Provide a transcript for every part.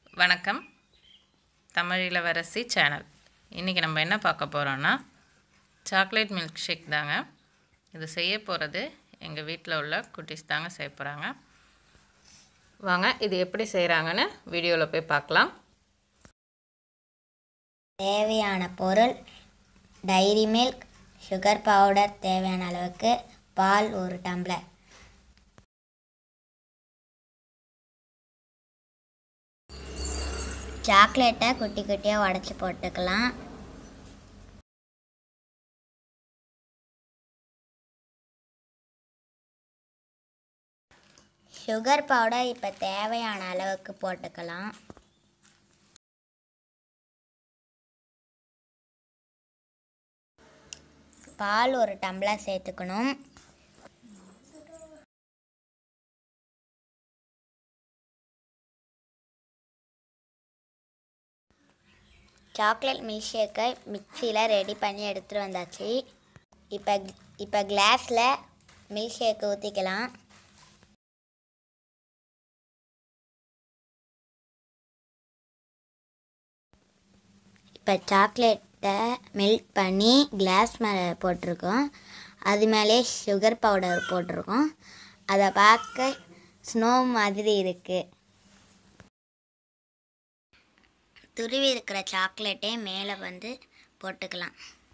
வணக்கம் தமிழ் இளவரசி சேனல் இன்றைக்கி நம்ம என்ன பார்க்க போகிறோன்னா சாக்லேட் மில்க் ஷேக் தாங்க இது செய்ய போகிறது எங்கள் வீட்டில் உள்ள குட்டீஸ் தாங்க செய்ய போகிறாங்க வாங்க இது எப்படி செய்கிறாங்கன்னு வீடியோவில் போய் பார்க்கலாம் தேவையான பொருள் டைரி மில்க் சுகர் பவுடர் தேவையான அளவுக்கு பால் ஒரு டம்ளர் சாக்லேட்டை குட்டி குட்டியாக உடச்சி போட்டுக்கலாம் சுகர் பவுடர் இப்போ தேவையான அளவுக்கு போட்டுக்கலாம் பால் ஒரு டம்ளர் சேர்த்துக்கணும் சாக்லேட் மில்க் ஷேக்கை மிக்சியில் ரெடி பண்ணி எடுத்துகிட்டு வந்தாச்சு இப்போ இப்போ கிளாஸில் மில்க் ஷேக் ஊற்றிக்கலாம் இப்போ சாக்லேட்டை மெல்ட் பண்ணி கிளாஸ் மேலே போட்டிருக்கோம் அது மேலே சுகர் பவுடர் போட்டிருக்கோம் அதை பார்க்க ஸ்னோ மாதிரி இருக்குது துருவி இருக்கிற சாக்லேட்டே மேலே வந்து போட்டுக்கலாம்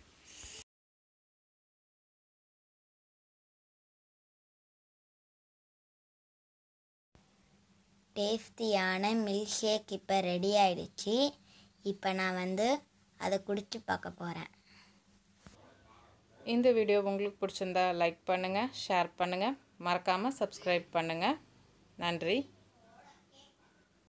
டேஸ்டியான மில்க் ஷேக் இப்போ ரெடி ஆயிடுச்சு இப்போ நான் வந்து அதை குடிச்சு பார்க்க போகிறேன் இந்த வீடியோ உங்களுக்கு பிடிச்சிருந்தா லைக் பண்ணுங்கள் ஷேர் பண்ணுங்கள் மறக்காமல் சப்ஸ்கிரைப் பண்ணுங்கள் நன்றி